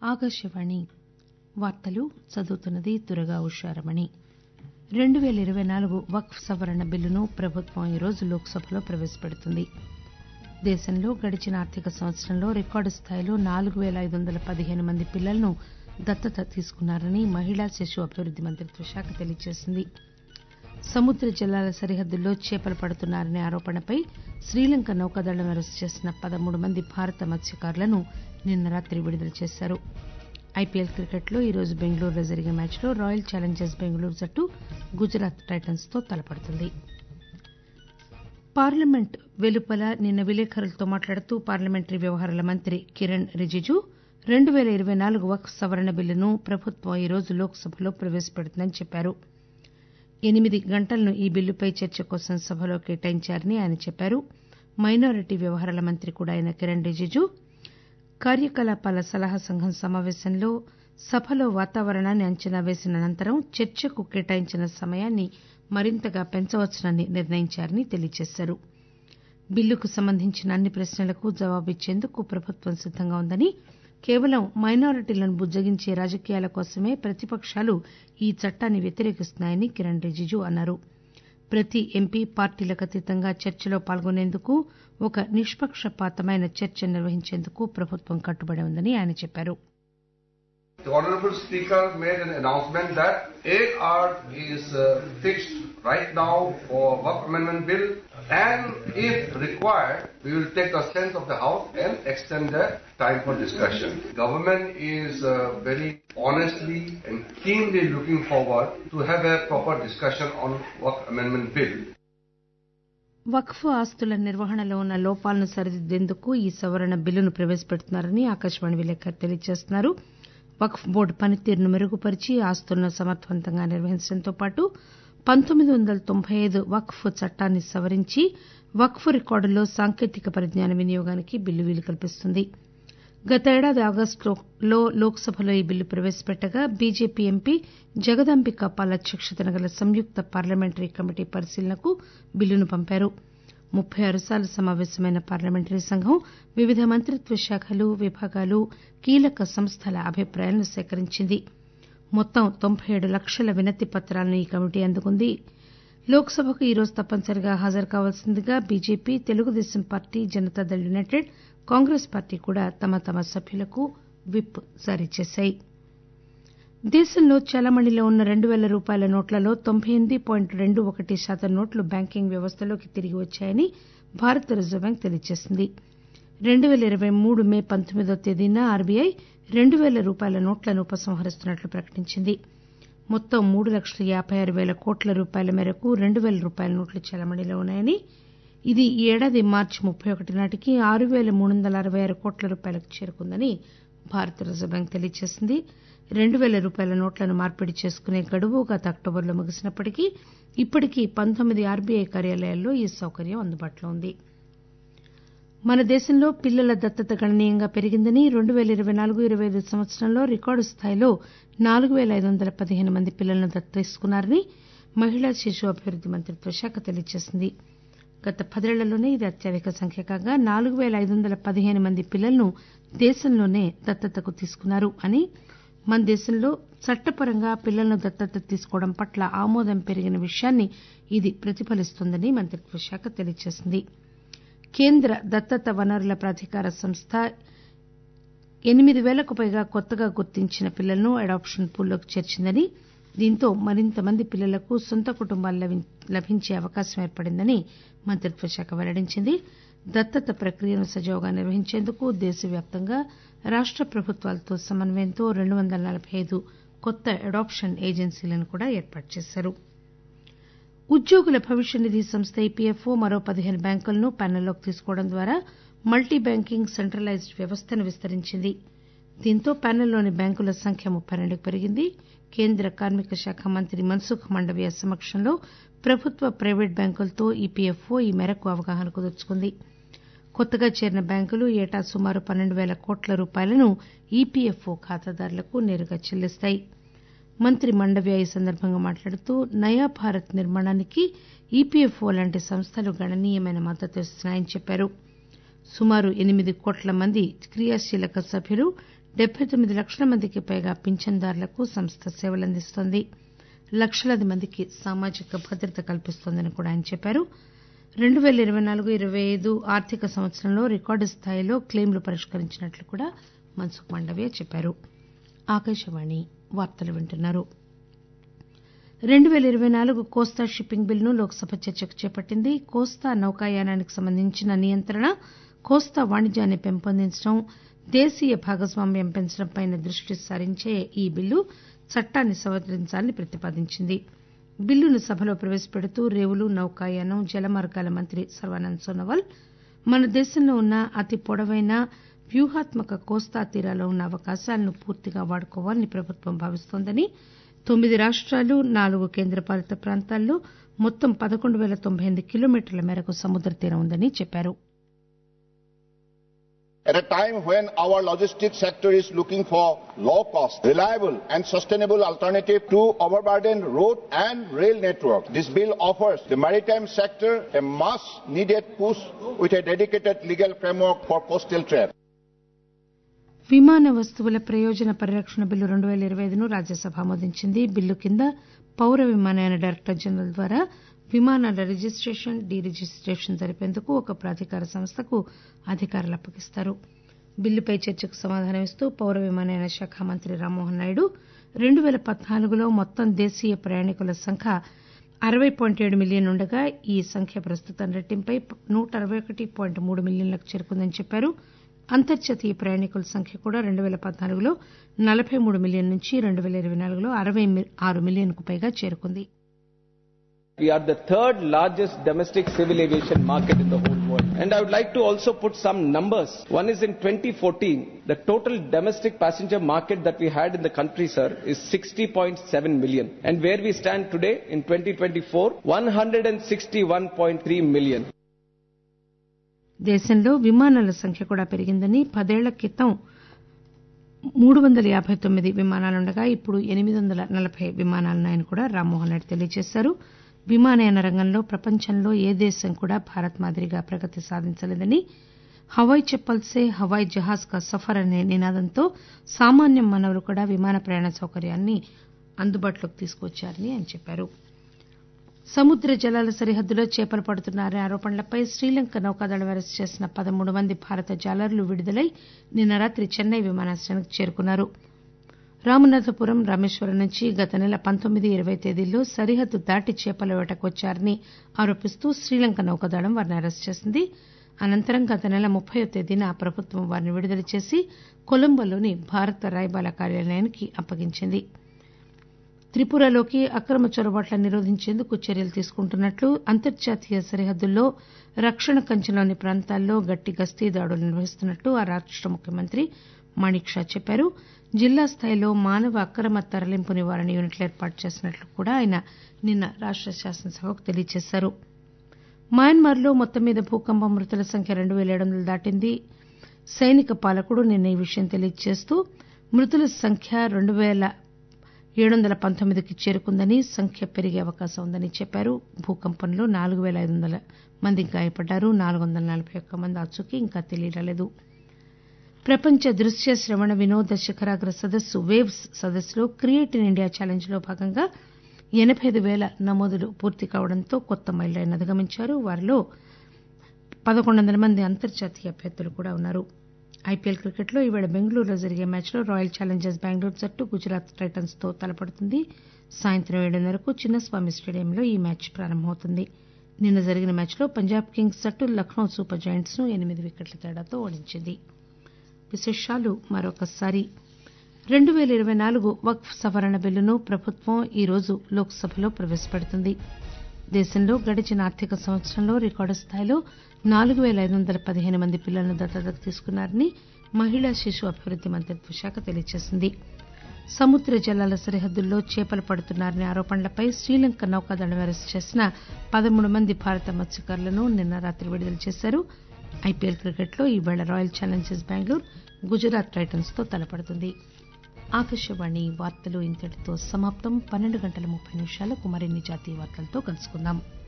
ఆకాశవాణి వార్తలు చదువుతున్నది దుర్గా ఉషారమణి రెండు పేల ఇరవై నాలుగు వక్ఫ్ సవరణ బిల్లును ప్రభుత్వం ఈరోజు లోక్సభలో ప్రవేశపెడుతుంది దేశంలో గడిచిన ఆర్థిక సంవత్సరంలో రికార్డు స్థాయిలో నాలుగు పేల ఐదు వందల పదిహేను మంది పిల్లలను దత్తత తీసుకున్నారని మహిళా శిశు అభివృద్ది మంత్రిత్వ శాఖ తెలియజేసింది సముద్ర జలాల సరిహద్దుల్లో చేపలు పడుతున్నారనే ఆరోపణపై శ్రీలంక నౌకాదళం అరెస్టు చేసిన పదమూడు మంది భారత మత్స్యకారులను నిన్న రాత్రి విడుదల చేశారు ఐపీఎల్ క్రికెట్లో ఈరోజు బెంగళూరులో జరిగే మ్యాచ్లో రాయల్ ఛాలెంజర్స్ బెంగళూరు జట్టు గుజరాత్ టైటన్స్ తో తలపడుతుంది పార్లమెంట్ వెలుపల నిన్న విలేకరులతో మాట్లాడుతూ పార్లమెంటరీ వ్యవహారాల మంత్రి కిరణ్ రిజిజు రెండు పేల ఇరవై నాలుగు వక్ఫ్ సవరణ బిల్లును ప్రభుత్వం ఈరోజు లోక్సభలో ప్రవేశపెడుతుందని చెప్పారు ఎనిమిది గంటలను ఈ బిల్లుపై చర్చ కోసం సభలో కేటాయించారని ఆయన చెప్పారు మైనారిటీ వ్యవహారాల మంత్రి కూడా అయిన కిరణ్ రిజిజు కార్యకలాపాల సలహా సంఘం సమాపేశంలో సభలో వాతావరణాన్ని అంచనా వేసిన అనంతరం చర్చకు కేటాయించిన సమయాన్ని మరింతగా పెంచవచ్చునని నిర్ణయించారని తెలియజేశారు బిల్లుకు సంబంధించిన అన్ని ప్రశ్నలకు జవాబిచ్చేందుకు ప్రభుత్వం సిద్దంగా ఉందని కేవలం మైనారిటీలను బుజ్జగించే రాజకీయాల కోసమే ప్రతిపకాలు ఈ చట్టాన్ని వ్యతిరేకిస్తున్నాయని కిరణ్ రిజిజు అన్నారు ప్రతి ఎంపీ పార్టీలకు అతీతంగా చర్చలో పాల్గొనేందుకు ఒక నిష్పక్షపాతమైన చర్చ నిర్వహించేందుకు ప్రభుత్వం కట్టుబడి ఉందని ఆయన చెప్పారు The Honorable Speaker made an announcement that 8 hours is uh, fixed right now for work amendment bill and if required we will take the sense of the House and extend the time for discussion. Government is uh, very honestly and keenly looking forward to have a proper discussion on work amendment bill. వక్ఫ్ ఆస్తుల నిర్వహణలో ఉన్న లోపాలను సరిదిద్దేందుకు ఈ సవరణ బిల్లును ప్రవేశపెడుతున్నారని ఆకాశవాణి విలేకరి తెలియజేస్తున్నారు వక్ఫ్ board పనితీరును మెరుగుపరిచి ఆస్తులను సమర్దవంతంగా నిర్వహించడంతో పాటు పంతొమ్మిది వందల తొంభై ఐదు వక్ఫ్ చట్టాన్ని సవరించి వక్ఫ్ రికార్డుల్లో సాంకేతిక పరిజ్ఞాన వినియోగానికి బిల్లు వీలు కల్పిస్తుంది గతేడాది ఆగస్టులో లోక్సభలో ఈ బిల్లు ప్రవేశపెట్టగా బీజేపీ ఎంపీ జగదాంబిక పాల్ అధ్యక్షతన గల సంయుక్త పార్లమెంటరీ కమిటీ పరిశీలనకు బిల్లును పంపారు ముప్పై ఆరు సార్లు సమాపేశమైన పార్లమెంటరీ సంఘం వివిధ మంత్రిత్వ శాఖలు విభాగాలు కీలక సంస్థల అభిప్రాయాలను సేకరించింది మొత్తం తొంభై ఏడు లక్షల వినతి పత్రాలను ఈ కమిటీ అందుకుంది లోక్సభకు ఈరోజు తప్పనిసరిగా హాజరు కావాల్సిందిగా BJP Telugu Desam party Janata Dal united Congress party కూడా తమ తమ సభ్యులకు విప్ జారీ చేశాయి దేశంలో చలామణిలో ఉన్న రెండు పేల రూపాయల నోట్లలో తొంభై ఎనిమిది పాయింట్ రెండు ఒకటి శాతం నోట్లు బ్యాంకింగ్ వ్యవస్థలోకి తిరిగి వచ్చాయని భారత రిజర్వు బ్యాంక్ తెలియజేసింది రెండు పేల ఇరవై మూడు మే పంతొమ్మిదో తేదీన ఆర్బీఐ రెండు పేల రూపాయల నోట్లను ఉపసంహరిస్తున్నట్లు ప్రకటించింది మొత్తం మూడు లక్షల యాబై ఆరు పేల కోట్ల రూపాయల మేరకు రెండు పేల రూపాయల నోట్లు చలామణిలో ఉన్నాయని ఇది ఈ ఏడాది మార్చి ముప్పై ఒకటి నాటికి ఆరు పేల మూడు వందల అరవై ఆరు కోట్ల రూపాయలకు చేరుకుందని భారత రిజర్వు బ్యాంక్ తెలియజేసింది రెండు పేల రూపాయల నోట్లను మార్పిడి చేసుకునే గడువు గత అక్టోబర్లో ముగిసినప్పటికీ ఇప్పటికీ పంతొమ్మిది ఆర్బీఐ కార్యాలయాల్లో ఈ సౌకర్యం అందుబాటులో ఉంది మన దేశంలో పిల్లల దత్తత గణనీయంగా పెరిగిందని రెండు పేల ఇరవై నాలుగు ఇరవై ఐదు సంవత్సరంలో రికార్డు స్థాయిలో నాలుగు పేల ఐదు వందల పదిహేను మంది పిల్లలను దత్తత తీసుకున్నారని మహిళా శిశు అభివృద్ది మంత్రిత్వ శాఖ తెలియజేసింది గత పదేళ్లలోనే ఇది అత్యధిక సంఖ్య కాగా నాలుగు పేల ఐదు వందల పదిహేను మంది పిల్లలను దేశంలోనే దత్తతకు తీసుకున్నారు అని మన దేశంలో చట్టపరంగా పిల్లలను దత్తత తీసుకోవడం పట్ల ఆమోదం పెరిగిన విషయాన్ని ఇది ప్రతిఫలిస్తోందని మంత్రిత్వ శాఖ తెలియజేసింది కేంద్ర దత్తత వనరుల ప్రాధికార సంస్థ ఎనిమిది పేలకు పైగా కొత్తగా గుర్తించిన పిల్లలను అడాప్షన్ పూల్లోకి చేర్చిందని దీంతో మరింత మంది పిల్లలకు సొంత కుటుంబాలు లభించే అవకాశం ఏర్పడిందని మంత్రిత్వ శాఖ వెల్లడించింది దత్తత ప్రక్రియను సజావుగా నిర్వహించేందుకు దేశవ్యాప్తంగా రాష్ట ప్రభుత్వాలతో సమన్వయంతో రెండు వందల నలబై ఐదు కొత్త అడాప్షన్ ఏజెన్సీలను కూడా ఏర్పాటు చేశారు ఉద్యోగుల భవిష్య నిధి సంస్థ ఈపీఎఫ్ఓ మరో పదిహేను బ్యాంకులను ప్యానెల్లోకి తీసుకోవడం ద్వారా మల్టీ బ్యాంకింగ్ సెంట్రలైజ్డ్ వ్యవస్థను విస్తరించింది దీంతో ప్యానెల్లోని బ్యాంకుల సంఖ్య ముప్పై రెండుకు పెరిగింది కేంద్ర కార్మిక శాఖ మంత్రి మన్సుఖ్ మండవీయ సమక్షంలో ప్రభుత్వ ప్రైవేటు బ్యాంకులతో ఈపీఎఫ్ఓ ఈ మేరకు అవగాహన కుదుర్చుకుంది కొత్తగా చేరిన బ్యాంకులు ఏటా సుమారు పన్నెండు పేల కోట్ల రూపాయలను ఈపీఎఫ్ఓ ఖాతాదారులకు నేరుగా చెల్లిస్తాయి మంత్రి మండవ్య ఈ సందర్భంగా మాట్లాడుతూ నయా భారత్ నిర్మాణానికి ఈపీఎఫ్ఓ లాంటి సంస్థలు గణనీయమైన మద్దతు ఇస్తున్నాయని చెప్పారు సుమారు ఎనిమిది కోట్ల మంది క్రియాశీలక సభ్యులు డెబ్బై తొమ్మిది లక్షల మందికి పైగా పింఛన్దారులకు సంస్థ సేవలందిస్తోంది లక్షలాది మందికి సామాజిక భద్రత కల్పిస్తోందని కూడా ఆయన చెప్పారు రెండు పేల ఇరవై నాలుగు ఇరవై ఐదు ఆర్థిక సంవత్సరంలో రికార్డు స్థాయిలో క్లెయిమ్లు పరిష్కరించినట్లు కూడా మన్సుఖ్ మాండవ్య చెప్పారు ఆకాశవాణి వార్తలు వింటున్నారు రెండు పేల ఇరవై నాలుగు కోస్తా షిప్పింగ్ బిల్లును లోక్సభ చర్చకు చేపట్టింది కోస్తా నౌకాయానానికి సంబంధించిన నియంత్రణ కోస్తా వాణిజ్యాన్ని పెంపొందించడం దేశీయ భాగస్వామ్యం పెంచడంపై దృష్టి సారించే ఈ బిల్లు చట్టాన్ని సవరించాలని ప్రతిపాదించింది బిల్లును సభలో ప్రవేశపెడుతూ రేవులు నౌకాయానం జలమార్గాల మంత్రి సర్బానంద్ సోనోవాల్ మన దేశంలో ఉన్న అతి పొడవైన వ్యూహాత్మక కోస్తా తీరాల్లో ఉన్న అవకాశాలను పూర్తిగా వాడుకోవాలని ప్రభుత్వం భావిస్తోందని తొమ్మిది రాష్టాలు నాలుగు కేంద్రపాలిత ప్రాంతాల్లో మొత్తం పదకొండు పేల తొంభై ఎనిమిది కిలోమీటర్ల మేరకు సముద్ర తీరం ఉందని చెప్పారు At a time when our logistics sector is looking for low cost, reliable and sustainable alternative to overburdened road and rail network, this bill offers the maritime sector a much needed push with a dedicated legal framework for coastal trade. విమాన వస్తువుల ప్రయోజన పరిరక్షణ bill రెండు పేల ఇరవై ఐదును రాజ్యసభ ఆమోదించింది bill కింద పౌర విమానయాన డైరెక్టర్ జనరల్ ద్వారా విమానాల రిజిస్టేషన్ డీ రిజిస్టేషన్ జరిపేందుకు ఒక ప్రాధికార సంస్థకు అధికారాలు అప్పగిస్తారు బిల్లుపై చర్చకు సమాధానమిస్తూ పౌర విమానయాన శాఖ మంత్రి రామ్మోహన్ నాయుడు రెండు పేల పద్నాలుగులో మొత్తం దేశీయ ప్రయాణికుల సంఖ్య అరవై పాయింట్ ఏడు మిలియన్ ఉండగా ఈ సంఖ్య ప్రస్తుతం రెట్టింపై నూట అరవై ఒకటి పాయింట్ మూడు మిలియన్లకు చేరుకుందని చెప్పారు అంతర్జాతీయ ప్రయాణికుల సంఖ్య కూడా రెండు పేల పద్నాలుగులో నలబై మూడు మిలియన్ నుంచి రెండు పేల ఇరవై నాలుగులో అరవై ఆరు మిలియన్కు పైగా చేరుకుంది We are the third largest domestic civil aviation market in the whole world. And I would like to also put some numbers. One is in 2014, the total domestic passenger market that we had in the country, sir, is 60.7 million. And where we stand today in 2024, 161.3 million. దేశంలో విమానాల సంఖ్య కూడా పెరిగిందని పదేళ్ల క్రితం మూడు వందల యాబై తొమ్మిది విమానాలుండగా ఇప్పుడు ఎనిమిది వందల నలబై విమానాలున్నాయని కూడా రామ్మోహన్ నాయుడు తెలియజేశారు విమానయాన రంగంలో ప్రపంచంలో ఏ దేశం కూడా భారత్ మాదిరిగా ప్రగతి సాధించలేదని హవాయి చెప్పల్సే హవాయి జహాజ్ కా సఫర్ అనే నినాదంతో సామాన్య మానవులు కూడా విమాన ప్రయాణ సౌకర్యాన్ని అందుబాటులోకి తీసుకువచ్చారని ఆయన చెప్పారు సముద్ర జలాల సరిహద్దులో చేపలు పడుతున్నారనే ఆరోపణలపై శ్రీలంక నౌకాదళం అరెస్టు చేసిన పదమూడు మంది భారత జాలర్లు విడుదలై నిన్న రాత్రి చెన్నై విమానాశ్రయానికి చేరుకున్నారు రామనాథపురం రామేశ్వరం నుంచి గత నెల పంతొమ్మిది ఇరవై తేదీల్లో సరిహద్దు దాటి చేపల వేటకు వచ్చారని ఆరోపిస్తూ శ్రీలంక నౌకాదళం వారిని అరెస్టు చేసింది అనంతరం గత నెల ముప్పయో తేదీన ప్రభుత్వం వారిని విడుదల చేసి కొలంబోలోని భారత రాయబార కార్యాలయానికి అప్పగించింది త్రిపురలోకి అక్రమ చొరబాట్లను నిరోధించేందుకు చర్యలు తీసుకుంటున్నట్లు అంతర్జాతీయ సరిహద్దుల్లో రక్షణ కంచెలోని ప్రాంతాల్లో గట్టి గస్తీ దాడులు నిర్వహిస్తున్నట్లు ఆ రాష్ట ముఖ్యమంత్రి మాణిక్ షా చెప్పారు జిల్లా స్థాయిలో మానవ అక్రమ తరలింపు నివారణ యూనిట్లు ఏర్పాటు చేసినట్లు కూడా ఆయన నిన్న రాష్ట శాసనసభకు తెలియజేశారు మయన్మార్లో మొత్తం మీద భూకంపం మృతుల సంఖ్య రెండు పేల ఏడు వందలు దాటింది సైనిక పాలకుడు నిన్న ఈ విషయం తెలియజేస్తూ మృతుల సంఖ్య రెండు పేల ఏడు వందల పంతొమ్మిదికి చేరుకుందని సంఖ్య పెరిగే అవకాశం ఉందని చెప్పారు భూకంపంలో నాలుగు పేల ఐదు వందల మంది గాయపడ్డారు నాలుగు వందల నలబై ఒక్క మంది ఆచూకీ ఇంకా తెలియరాలేదు ప్రపంచ దృశ్య శ్రవణ వినోద శిఖరాగ్ర సదస్సు వేవ్స్ సదస్సులో క్రియేట్ ఇన్ ఇండియా ఛాలెంజ్ లో భాగంగా ఎనబై ఐదు పేల నమోదులు పూర్తి కావడంతో కొత్త మైలురాయిని అధిగమించారు వారిలో పదకొండు వందల మంది అంతర్జాతీయ అభ్యర్థులు కూడా ఉన్నారు ఐపీఎల్ క్రికెట్లో ఈవేళ బెంగళూరులో జరిగే మ్యాచ్లో రాయల్ ఛాలెంజర్స్ బెంగళూరు జట్టు గుజరాత్ టైటన్స్ తో తలపడుతుంది సాయంత్రం ఏడున్నరకు చిన్నస్వామి స్టేడియంలో ఈ మ్యాచ్ ప్రారంభమవుతుంది నిన్న జరిగిన మ్యాచ్లో పంజాబ్ కింగ్స్ జట్టు లక్నో సూపర్ జైంట్స్ ను ఎనిమిది వికెట్ల తేడాతో ఓడించింది విశేషాలు మరొకసారి రెండు పేల ఇరవై నాలుగు వక్ఫ్ సవరణ బిల్లును ప్రభుత్వం ఈరోజు లోక్సభలో ప్రవేశపెడుతుంది దేశంలో గడిచిన ఆర్థిక సంవత్సరంలో రికార్డు స్థాయిలో నాలుగు పేల ఐదు వందల పదిహేను మంది పిల్లలను దత్తతకు తీసుకున్నారని మహిళా శిశు అభివృద్ది మంత్రిత్వ శాఖ తెలియజేసింది సముద్ర జలాల సరిహద్దుల్లో చేపలు పడుతున్నారనే ఆరోపణలపై శ్రీలంక నౌకాదళం అరెస్టు చేసిన పదమూడు మంది భారత మత్స్యకారులను నిన్న రాత్రి విడుదల చేశారు ఐపీఎల్ క్రికెట్లో ఈవేళ royal challengers Bengaluru Gujarat titans తో తలపడుతుంది ఆకాశవాణి వార్తలు ఇంతటితో సమాప్తం పన్నెండు గంటల ముప్పై నిమిషాలకు మరిన్ని జాతీయ వార్తలతో కలుసుకుందాం